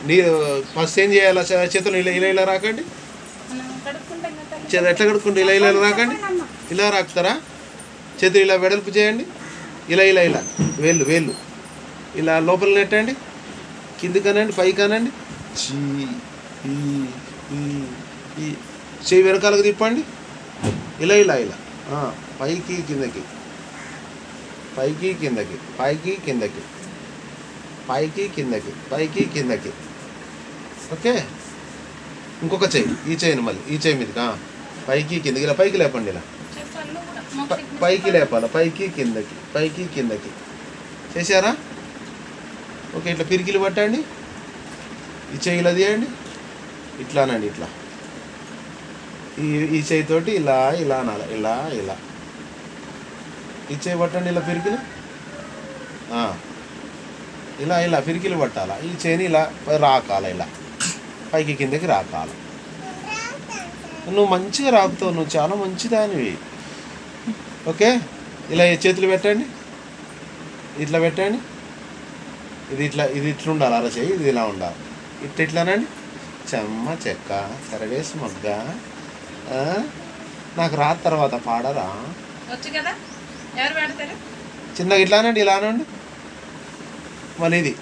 నీ ఫస్ట్ ఏం చేయాలి చే- చేతులు ఇలా ఇలా ఇలా రాకండి మనం కడుక్కుంటాం కదా తల్లి. చేతులు ఎట్లా కడుక్కుంటూ ఇలా ఇలా ఇలా రాకండి ఇలా రాకుతారా చేతులు ఇలా వెడల్పు చేయండి ఇలా ఇలా ఇలా వేళ్ళు వేళ్ళు ఇలా లోపల నెట్టండి కిందికి అనండి పైకి అనండి చీ ఈ ఈ ఈ చెయ్యి వెనకాలకు తిప్పండి ఇలా ఇలా ఇలా ఆ, పైకి కిందకి పైకి కిందకి పైకి కిందకి పైకి కిందకి పైకి కిందకి ఓకే ఇంకొక చెయ్యి ఈ చెయ్యిని మళ్ళీ ఈ చెయ్యి మీదకి ఆ, పైకి కిందకి ఇలా పైకి లేపండి ఇలా చెప్పాలి నువ్వు కూడా ప- మోక్షకి పైకి లేపాలి పైకి కిందకి పైకి కిందకి చేశారా ఓకే ఇట్లా పిరికిలు పట్టండి ఈ చెయ్యి ఇలా తీయండి ఇట్లానండి ఇట్లా ఈ ఈ చేయితోటి ఇలా ఇలా అనాలి ఇలా ఇలా ఈ చేయి పట్టండి ఇలా పిరికిలు ఆ. ఇలా ఇలా పిరికిలు పట్టాలా ఈ చేయిని ఇలా రాకాల ఇలా పైకి కిందకి రాకాల నువ్వు మంచిగా రాకుతావు నువ్వు చాలా మంచిదానివి ఓకే ఇలా ఈ చేతులు పెట్టండి ఇట్లా పెట్టండి ఇది ఇట్లా ఇది ఇట్లా ఉండాలి అలా చేయి ఇది ఇలా ఉండాలి ఇట్లా ఇట్లానండి చెమ్మ చెక్క సరవేసి మొగ్గ ఆ? నాకు రాత తర్వాత పాడరా వచ్చు కదా ఎవరు పెడతారు చిన్నగా ఇట్లానండి ఇలా అనండి మళ్ళీ ఇది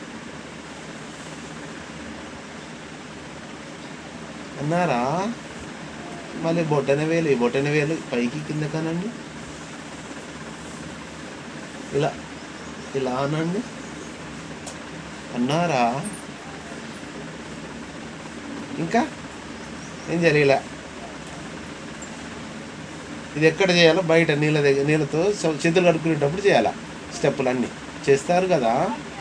అన్నారా మళ్ళీ బొట్టన వేలు ఈ బొట్టన వేలు పైకి కింద కానండి ఇలా ఇలా అనండి అన్నారా ఇంకా ఏం చేయాలి ఇలా ఇది ఎక్కడ చేయాలో బయట నీళ్ళ దగ్గర నీళ్ళతో స- చేతులు కడుక్కునేటప్పుడు చేయాలా స్టెప్పులు అన్నీ చేస్తారు కదా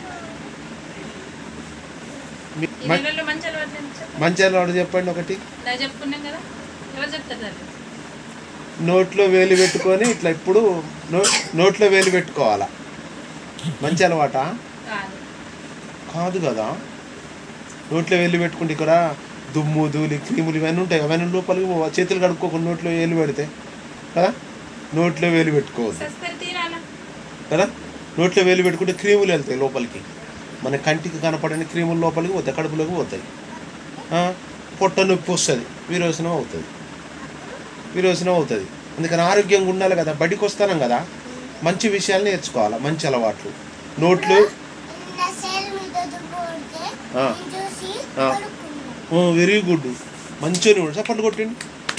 మీ- ఈ మ- నెలలో మంచి అలవాటు ఏంటి చెప్పు. మంచి అలవాటు చెప్పండి ఒకటి ఇలా చెప్పుకున్నాం కదా ఎవరు చెప్తారు దాన్ని నోట్లో వేలు పెట్టుకొని ఇట్లా ఇప్పుడు నో నోట్లో వేలు పెట్టుకోవాలా మంచి అలవాటా కాదు కాదు కదా నోట్లో వేలు పెట్టుకుంటే ఇక్కడ దుమ్ము ధూళి క్రీములు ఇవన్నీ ఉంటాయి అవన్నీ లోపలికి పోవాలి. చేతులు కడుక్కోకుండా నోట్లో వేలు పెడితే కదా నోట్లో వేలు పెట్టుకోవద్దు సస్తారు తీరాలా కదా నోట్లో వేలు పెట్టుకుంటే క్రీములు వెళ్తాయి లోపలికి మన కంటికి కనపడని క్రీములు లోపలికి పోతాయి కడుపులోకి పోతాయి ఆ, పొట్ట నొప్పి వస్తుంది విరోచనం అవుతుంది విరోచనం అవుతుంది అందుకని ఆరోగ్యంగా ఉండాలి కదా బడికి వస్తానం కదా మంచి విషయాలు నేర్చుకోవాలి మంచి అలవాట్లు నోట్లు ఆ. ఆ. వెరీ గుడ్ మంచిగా చప్పట్లు కొట్టండి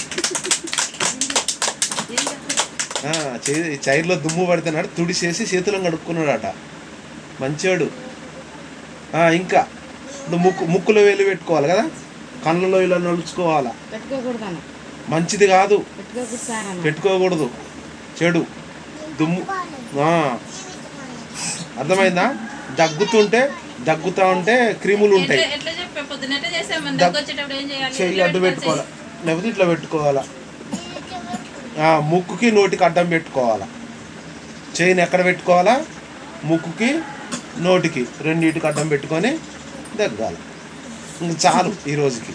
ఆ, చే- చైర్లో దుమ్ము పడుతున్నాడు తుడిసేసి చేతులను కడుక్కున్నాడట మంచోడు ఆ, ఇంకా నువ్వు ముక్కు ముక్కులో వేలు పెట్టుకోవాలి కదా కళ్ళలో ఇలా నలుచుకోవాలా పెట్టుకోకూడదన్న మంచిది కాదు పెట్టుకోకూడదు సార్ అన్న పెట్టుకోకూడదు చెడు దుమ్ము ఆ, అర్థమైందా దగ్గుతుంటే దగ్గుతా ఉంటే క్రిములు ఎట్లా ఉంటాయి ఎట్లా చెప్పే పొద్దున ఎట్లా చేసాం మన దగ్- దగ్గర వచ్చేటప్పుడు ఏం చేయాలి చెయ్యి ఎట్లా అడ్డు పెట్టుకోవాలి పెట్టుకోవాలా లేకపోతే ఇట్లా పెట్టుకోవాలా ఆ, ముక్కుకి నోటికి అడ్డం పెట్టుకోవాలా చెయ్యిని ఎక్కడ పెట్టుకోవాలా ముక్కుకి నోటికి రెండింటికి అడ్డం పెట్టుకొని దగ్గాలి ఇంక చాలు ఈ రోజుకి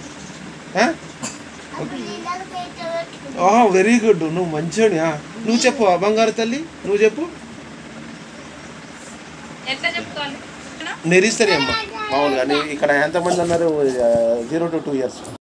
ఓహో వెరీ గుడ్ నువ్వు మంచివాడి నువ్వు చెప్పు ఆ బంగారు తల్లి నువ్వు చెప్పు ఎట్లా చెప్పుకోవాలి నెరిస్తానే అమ్మా మామూలుగా నీ- ఇక్కడ ఎంతమంది అన్నారు జీరో టు టూ ఇయర్స్